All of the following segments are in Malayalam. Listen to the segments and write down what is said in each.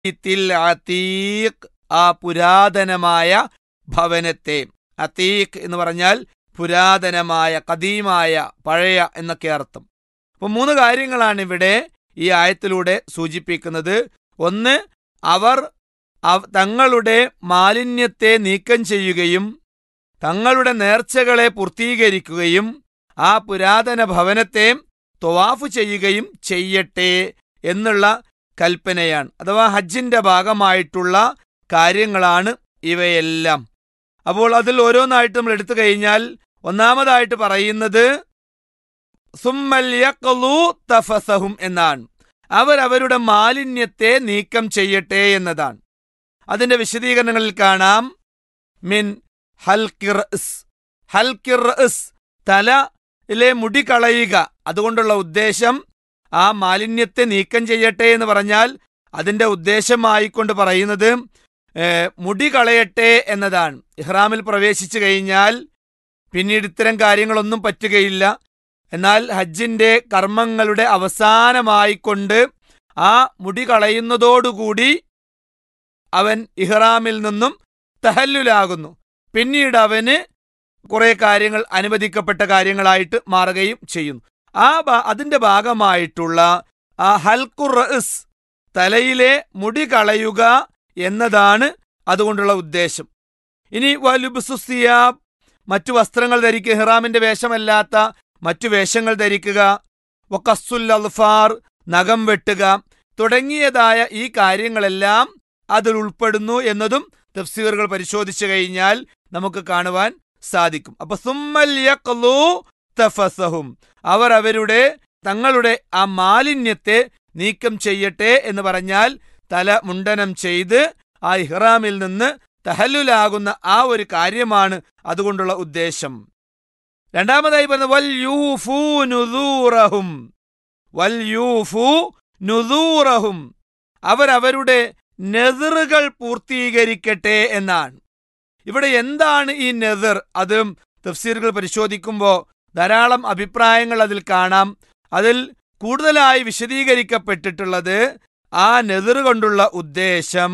ബൈത്തിൽ അതീഖ് ആ പുരാതനമായ ഭവനത്തെ അതീഖ് എന്ന് പറഞ്ഞാൽ പുരാതനമായ കദീമായ പഴയ എന്നൊക്കെ അർത്ഥം അപ്പൊ മൂന്ന് കാര്യങ്ങളാണ് ഇവിടെ ഈ ആയത്തിലൂടെ സൂചിപ്പിക്കുന്നത് ഒന്ന് അവർ അവ- തങ്ങളുടെ മാലിന്യത്തെ നീക്കം ചെയ്യുകയും തങ്ങളുടെ നേർച്ചകളെ പൂർത്തീകരിക്കുകയും ആ പുരാതന ഭവനത്തെ തൊവാഫ് ചെയ്യുകയും ചെയ്യട്ടെ എന്നുള്ള കൽപ്പനയാണ് അഥവാ ഹജ്ജിന്റെ ഭാഗമായിട്ടുള്ള കാര്യങ്ങളാണ് ഇവയെല്ലാം അപ്പോൾ അതിൽ ഓരോന്നായിട്ട് നമ്മൾ എടുത്തു കഴിഞ്ഞാൽ ഒന്നാമതായിട്ട് പറയുന്നത് സുമ്മൽ യഖ്ലൂ തഫസഹും എന്നാണ് അവരവരുടെ മാലിന്യത്തെ നീക്കം ചെയ്യട്ടെ എന്നതാണ് അതിന്റെ വിശദീകരണങ്ങളിൽ കാണാം മിൻ ഹൽക്കിർസ് ഹൽക്കിർസ് തലയിലെ മുടി കളയുക അതുകൊണ്ടുള്ള ഉദ്ദേശം ആ മാലിന്യത്തെ നീക്കം ചെയ്യട്ടെ എന്ന് പറഞ്ഞാൽ അതിന്റെ ഉദ്ദേശമായിക്കൊണ്ട് പറയുന്നത് ഏ, മുടി കളയട്ടെ എന്നതാണ് ഇഹ്റാമിൽ പ്രവേശിച്ചു കഴിഞ്ഞാൽ പിന്നീട് ഇത്തരം കാര്യങ്ങളൊന്നും പറ്റുകയില്ല എന്നാൽ ഹജ്ജിന്റെ കർമ്മങ്ങളുടെ അവസാനമായിക്കൊണ്ട് ആ മുടി കളയുന്നതോടുകൂടി അവൻ ഇഹ്റാമിൽ നിന്നും തഹല്ലുലാകുന്നു പിന്നീട് അവന് കുറെ കാര്യങ്ങൾ അനുവദിക്കപ്പെട്ട കാര്യങ്ങളായിട്ട് മാറുകയും ചെയ്യുന്നു ആ ഭാ- അതിന്റെ ഭാഗമായിട്ടുള്ള ആ ഹൽഖുറസ് തലയിലെ മുടി കളയുക എന്നതാണ് അതുകൊണ്ടുള്ള ഉദ്ദേശം ഇനി വലുബുസുസിയാബ് മറ്റു വസ്ത്രങ്ങൾ ധരിക്കുക ഹിറാമിന്റെ വേഷമല്ലാത്ത മറ്റു വേഷങ്ങൾ ധരിക്കുക വക്കസുൽ അൽഫാർ നഖം വെട്ടുക തുടങ്ങിയതായ ഈ കാര്യങ്ങളെല്ലാം അതിൽ ഉൾപ്പെടുന്നു എന്നതും തഫ്സീറുകൾ പരിശോധിച്ചു കഴിഞ്ഞാൽ നമുക്ക് കാണുവാൻ സാധിക്കും അപ്പൊ സുമ്മൽ യഖ്ലൂ തഫസഹും അവർ അവരുടെ തങ്ങളുടെ ആ മാലിന്യത്തെ നീക്കം ചെയ്യട്ടെ എന്ന് പറഞ്ഞാൽ തല മുണ്ടനം ചെയ്ത് ആ ഇഹ്റാമിൽ നിന്ന് തഹല്ലുലാകുന്ന ആ ഒരു കാര്യമാണ് അതുകൊണ്ടുള്ള ഉദ്ദേശം രണ്ടാമതായി പറഞ്ഞത് വൽ യൂഫൂ നുദൂറഹും വൽ യൂഫൂ നുദൂറഹും അവരവരുടെ നെതിറുകൾ പൂർത്തീകരിക്കട്ടെ എന്നാണ് ഇവിടെ എന്താണ് ഈ നെതിർ അത് തഫ്സീറുകൾ പരിശോധിക്കുമ്പോൾ ധാരാളം അഭിപ്രായങ്ങൾ അതിൽ കാണാം അതിൽ കൂടുതലായി വിശദീകരിക്കപ്പെട്ടിട്ടുള്ളത് ആ നെതിർ കൊണ്ടുള്ള ഉദ്ദേശം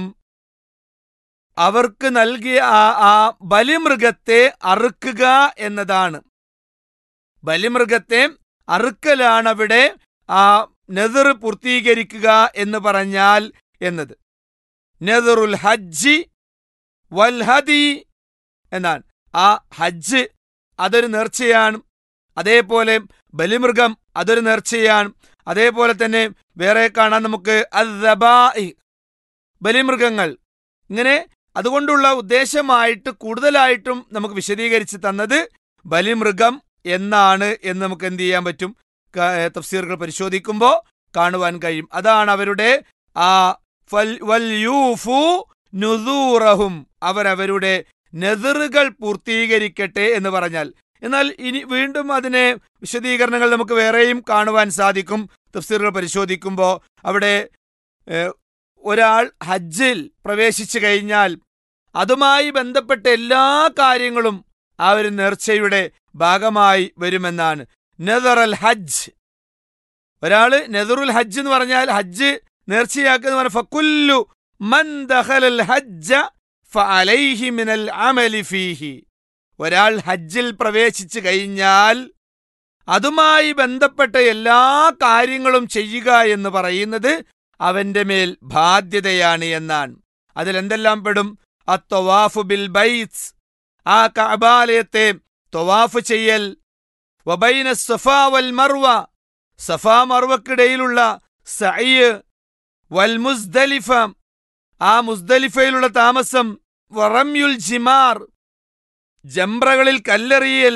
അവർക്ക് നൽകിയ ആ ആ ബലിമൃഗത്തെ അറുക്കുക എന്നതാണ് ബലിമൃഗത്തെ അറുക്കലാണ് അവിടെ ആ നെതിർ പൂർത്തീകരിക്കുക എന്ന് പറഞ്ഞാൽ എന്നത് നെതിറുൽ ഹജ്ജി വൽഹദി എന്നാണ് ആ ഹജ്ജ് അതൊരു നേർച്ചയാണ് അതേപോലെ ബലിമൃഗം അതൊരു നേർച്ചയാണ് അതേപോലെ തന്നെ വേറെ കാണാൻ നമുക്ക് അദ്ദബാഇ, ബലിമൃഗങ്ങൾ ഇങ്ങനെ അതുകൊണ്ടുള്ള ഉദ്ദേശമായിട്ട് കൂടുതലായിട്ടും നമുക്ക് വിശദീകരിച്ച് തന്നത് ബലിമൃഗം എന്നാണ് എന്ന് നമുക്ക് എന്ത് ചെയ്യാൻ പറ്റും ക- ഏ, തഫ്സീറുകൾ പരിശോധിക്കുമ്പോൾ കാണുവാൻ കഴിയും അതാണ് അവരുടെ ആ ഫൽ- വൽ യൂഫു നുദൂറഹും അവരവരുടെ നെതിറുകൾ പൂർത്തീകരിക്കട്ടെ എന്ന് പറഞ്ഞാൽ എന്നാൽ ഇനി വീണ്ടും അതിനെ വിശദീകരണങ്ങൾ നമുക്ക് വേറെയും കാണുവാൻ സാധിക്കും തഫ്സീറുകൾ പരിശോധിക്കുമ്പോൾ അവിടെ ഏഹ്, ഒരാൾ ഹജ്ജിൽ പ്രവേശിച്ചു കഴിഞ്ഞാൽ അതുമായി ബന്ധപ്പെട്ട എല്ലാ കാര്യങ്ങളും ആ ഒരു നേർച്ചയുടെ ഭാഗമായി വരുമെന്നാണ് നെതറൽ ഹജ്ജ് ഒരാള് നെതറുൽ ഹജ്ജ് എന്ന് പറഞ്ഞാൽ ഹജ്ജ് നേർച്ചയാക്കുന്ന പറഞ്ഞ ഫക്കുല്ലു മൻ ദഖലൽ ഹജ്ജ ഫഅലൈഹി മിനൽ അമലി ഫീഹി ഒരാൾ ഹജ്ജിൽ പ്രവേശിച്ചു കഴിഞ്ഞാൽ അതുമായി ബന്ധപ്പെട്ട എല്ലാ കാര്യങ്ങളും ചെയ്യുക എന്ന് പറയുന്നത് അവന്റെ മേൽ ബാധ്യതയാണ് എന്നാണ് അതിലെന്തെല്ലാം പെടും അത്തൊവാഫു ബിൽ ബൈറ്റ്സ് ആ കഅബാലയത്തെ തൊവാഫ് ചെയ്യൽ വബൈന സഫാ വൽ മർവ സഫാ മർവക്കിടയിലുള്ള സഅയ് വൽ മുസ്ദലിഫ ആ മുസ്ദലിഫയിലുള്ള താമസം വറമ്യുൽ ജിമാർ ജംറകളിൽ കല്ലെറിയൽ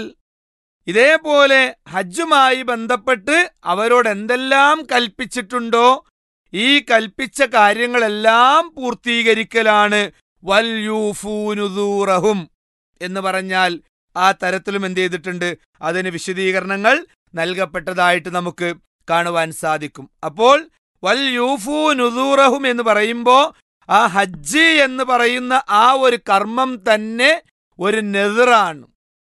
ഇതേപോലെ ഹജ്ജുമായി ബന്ധപ്പെട്ട് അവരോട് എന്തെല്ലാം കൽപ്പിച്ചിട്ടുണ്ടോ ഈ കൽപ്പിച്ച കാര്യങ്ങളെല്ലാം പൂർത്തീകരിക്കലാണ് വൽ യൂഫൂനുദൂറഹും എന്ന് പറഞ്ഞാൽ ആ തരത്തിലും എന്ത് ചെയ്തിട്ടുണ്ട് അതിന് വിശദീകരണങ്ങൾ നൽകപ്പെട്ടതായിട്ട് നമുക്ക് കാണുവാൻ സാധിക്കും അപ്പോൾ വൽ യൂഫു നുദൂറഹും എന്ന് പറയുമ്പോൾ ആ ഹജ്ജ് എന്ന് പറയുന്ന ആ ഒരു കർമ്മം തന്നെ ഒരു നെതിറാണ്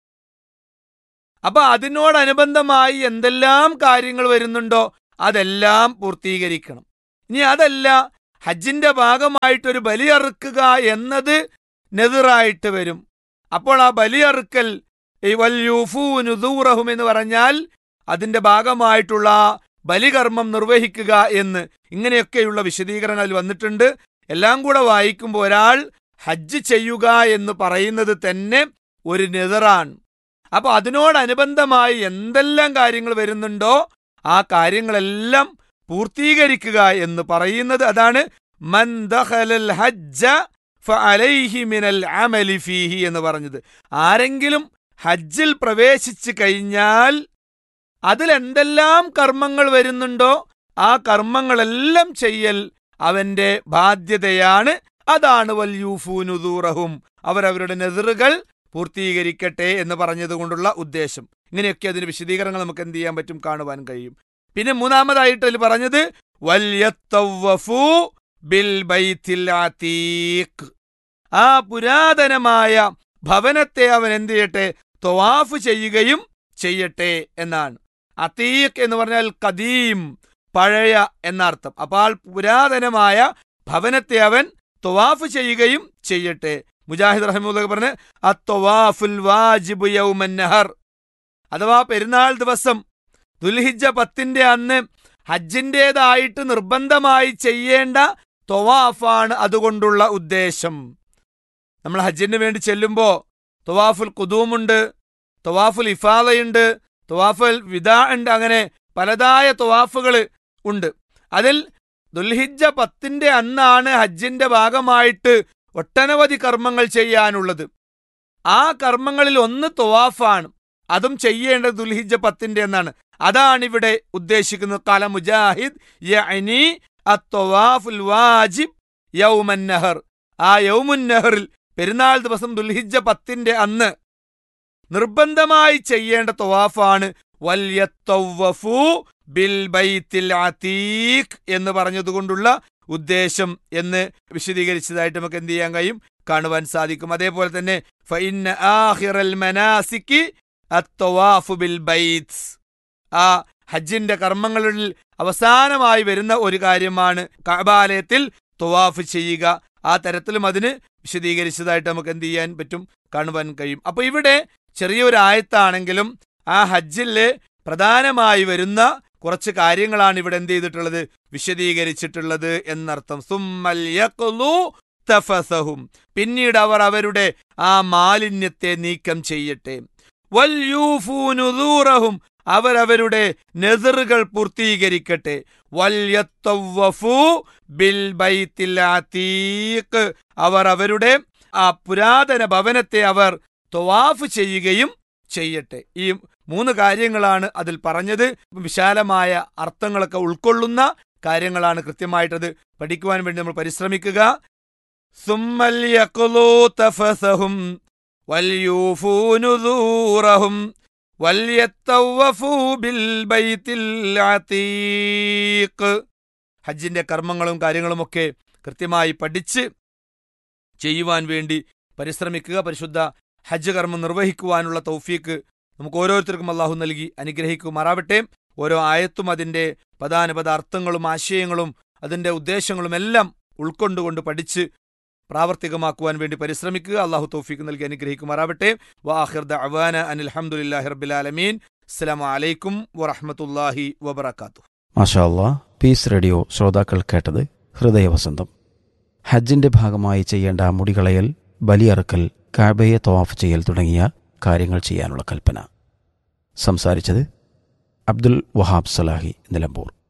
അപ്പൊ അതിനോടനുബന്ധമായി എന്തെല്ലാം കാര്യങ്ങൾ വരുന്നുണ്ടോ അതെല്ലാം പൂർത്തീകരിക്കണം ഇനി അതല്ല ഹജ്ജിന്റെ ഭാഗമായിട്ടൊരു ബലി അറുക്കുക എന്നത് നെതിറായിട്ട് വരും അപ്പോൾ ആ ബലി അറുക്കൽ ഈ വല്യൂഫൂനുദൂറഹും എന്ന് പറഞ്ഞാൽ അതിന്റെ ഭാഗമായിട്ടുള്ള ബലികർമ്മം നിർവഹിക്കുക എന്ന് ഇങ്ങനെയൊക്കെയുള്ള വിശദീകരണങ്ങൾ അതിൽ വന്നിട്ടുണ്ട് എല്ലാം കൂടെ വായിക്കുമ്പോൾ ഒരാൾ ഹജ്ജ് ചെയ്യുക എന്ന് പറയുന്നത് തന്നെ ഒരു നെതറാണ് അപ്പൊ അതിനോടനുബന്ധമായി എന്തെല്ലാം കാര്യങ്ങൾ വരുന്നുണ്ടോ ആ കാര്യങ്ങളെല്ലാം പൂർത്തീകരിക്കുക എന്ന് പറയുന്നത് അതാണ് മൻ ദഖലൽ ഹജ്ജ ഫഅലൈഹി മിനൽ അമലി ഫീഹി എന്ന് പറഞ്ഞത് ആരെങ്കിലും ഹജ്ജിൽ പ്രവേശിച്ചു കഴിഞ്ഞാൽ അതിൽ എന്തെല്ലാം കർമ്മങ്ങൾ വരുന്നുണ്ടോ ആ കർമ്മങ്ങളെല്ലാം ചെയ്യൽ അവന്റെ ബാധ്യതയാണ് അതാണ് വല്യൂഫൂനുദൂറഹും അവരവരുടെ നെതിറുകൾ പൂർത്തീകരിക്കട്ടെ എന്ന് പറഞ്ഞതുകൊണ്ടുള്ള ഉദ്ദേശം ഇങ്ങനെയൊക്കെ അതിന് വിശദീകരണങ്ങൾ നമുക്ക് എന്ത് ചെയ്യാൻ പറ്റും കാണുവാൻ കഴിയും പിന്നെ മൂന്നാമതായിട്ട് അതിൽ പറഞ്ഞത് വല്യത്തവ്വഫു ബിൽ ബൈത്തിൽ അതീഖ് ആ പുരാതനമായ ഭവനത്തെ അവൻ എന്ത് ചെയ്യട്ടെ തൊവാഫ് ചെയ്യുകയും ചെയ്യട്ടെ എന്നാണ് അതീഖ് എന്ന് പറഞ്ഞാൽ കദീം പഴയ എന്നർത്ഥം അപ്പോൾ പുരാതനമായ ഭവനത്തെ അവൻ തൊവാഫ് ചെയ്യുകയും ചെയ്യട്ടെ മുജാഹിദ് റഹ്മുല്ല പറഞ്ഞ് അത്തൊവാഫുൽ വാജിബു യൗമൻ നഹർ അഥവാ പെരുന്നാൾ ദിവസം ദുൽഹിജ പത്തിന്റെ അന്ന് ഹജ്ജിൻ്റെതായിട്ട് നിർബന്ധമായി ചെയ്യേണ്ട തൊവാഫാണ് അതുകൊണ്ടുള്ള ഉദ്ദേശം നമ്മൾ ഹജ്ജിന് വേണ്ടി ചെല്ലുമ്പോൾ തൊവാഫുൽ കുദൂമുണ്ട് തൊവാഫുൽ ഇഫാദയുണ്ട് തൊവാഫുൽ വിദാ ഉണ്ട് അങ്ങനെ പലതായ തൊവാഫുകൾ ഉണ്ട് അതിൽ ദുൽഹിജ പത്തിന്റെ അന്നാണ് ഹജ്ജിന്റെ ഭാഗമായിട്ട് ഒട്ടനവധി കർമ്മങ്ങൾ ചെയ്യാനുള്ളത് ആ കർമ്മങ്ങളിൽ ഒന്ന് തൊവാഫാണ് അതും ചെയ്യേണ്ടത് ദുൽഹിജ പത്തിന്റെ എന്നാണ് അതാണ് ഇവിടെ ഉദ്ദേശിക്കുന്നത് കാല മുജാഹിദ് യഅനി അത്തൊവാഫുൽ വാജിബ് യൗമൻ നഹർ ആ യൗമുൻ നഹറിൽ പെരുന്നാൾ ദിവസം ദുൽഹിജ പത്തിന്റെ അന്ന് നിർബന്ധമായി ചെയ്യേണ്ട തൊവാഫാണ് വല്യത്തവ്വഫു ബിൽ ബൈത്തിൽ അതീഖ് എന്ന് പറഞ്ഞതുകൊണ്ടുള്ള ഉദ്ദേശം എന്ന് വിശദീകരിച്ചതായിട്ട് നമുക്ക് എന്ത് ചെയ്യാൻ കഴിയും കാണുവാൻ സാധിക്കും അതേപോലെ തന്നെ ഫഇന്ന ആഖിറൽ മനാസിക്കി അത്തൊവാഫു ബിൽ ബൈത്സ് ആ ഹജ്ജിന്റെ കർമ്മങ്ങളിൽ അവസാനമായി വരുന്ന ഒരു കാര്യമാണ് കഅബാലയത്തിൽ തൊവാഫ് ചെയ്യുക ആ തരത്തിലും അതിന് വിശദീകരിച്ചതായിട്ട് നമുക്ക് എന്ത് ചെയ്യാൻ പറ്റും കാണുവാൻ കഴിയും അപ്പൊ ഇവിടെ ചെറിയൊരു ആയത്താണെങ്കിലും ആ ഹജ്ജില് പ്രധാനമായി വരുന്ന കുറച്ച് കാര്യങ്ങളാണ് ഇവിടെ എന്ത് ചെയ്തിട്ടുള്ളത് വിശദീകരിച്ചിട്ടുള്ളത് എന്നർത്ഥം സുമ്മൽ യഖ്ലു തഫസഹും പിന്നീട് അവർ അവരുടെ ആ മാലിന്യത്തെ നീക്കം ചെയ്യട്ടെ വല്യൂഫൂനുദൂറഹും അവരവരുടെ നെതിറുകൾ പൂർത്തീകരിക്കട്ടെ വല്യത്തവ്വഫു ബിൽ ബൈത്തിൽ അതീഖ് അവർ അവരുടെ ആ പുരാതന ഭവനത്തെ അവർ തൊവാഫ് ചെയ്യുകയും ചെയ്യട്ടെ ഈ മൂന്ന് കാര്യങ്ങളാണ് അതിൽ പറഞ്ഞത് വിശാലമായ അർത്ഥങ്ങളൊക്കെ ഉൾക്കൊള്ളുന്ന കാര്യങ്ങളാണ് കൃത്യമായിട്ടത് പഠിക്കുവാൻ വേണ്ടി നമ്മൾ പരിശ്രമിക്കുക സുമ്മൽ യഖ്ലൂ തഫസഹും വൽയൂഫൂ നുദൂറഹും വല്യത്തവ്വഫൂ ബിൽ ബൈത്തിൽ അതീഖ് ഹജ്ജിന്റെ കർമ്മങ്ങളും കാര്യങ്ങളുമൊക്കെ കൃത്യമായി പഠിച്ച് ചെയ്യുവാൻ വേണ്ടി പരിശ്രമിക്കുക പരിശുദ്ധ ഹജ്ജ് കർമ്മം നിർവഹിക്കുവാനുള്ള തൗഫീക്ക് നമുക്ക് ഓരോരുത്തർക്കും അള്ളാഹു നൽകി അനുഗ്രഹിക്കുമാറാവട്ടെ ഓരോ ആയത്തും അതിന്റെ പദാനുപദ അർത്ഥങ്ങളും ആശയങ്ങളും അതിന്റെ ഉദ്ദേശങ്ങളും എല്ലാം ഉൾക്കൊണ്ടുകൊണ്ട് പഠിച്ച് പ്രാവർത്തികമാക്കുവാൻ വേണ്ടി പരിശ്രമിക്കുക അള്ളാഹു തൗഫീക്ക് നൽകി അനുഗ്രഹിക്കുമാറാവട്ടെ വാഹിർ ദഅവാന അനിൽ ഹംദുലില്ലാഹി റബ്ബിൽ ആലമീൻ അസ്സലാമു അലൈക്കും വറഹ്മത്തുള്ളാഹി വബറകാതുഹു മാഷാ അല്ലാ പീസ് റേഡിയോ ശ്രോതാക്കൾ കേട്ടത് ഹൃദയവസന്തം ഹജ്ജിന്റെ ഭാഗമായി ചെയ്യേണ്ട മുടികളയൽ ബലിയറുക്കൽ കാബയെ തവാഫ് ചെയ്യൽ തുടങ്ങിയ കാര്യങ്ങൾ ചെയ്യാനുള്ള കൽപ്പന സംസാരിച്ചത് അബ്ദുൽ വഹാബ് സലാഹി നിലമ്പൂർ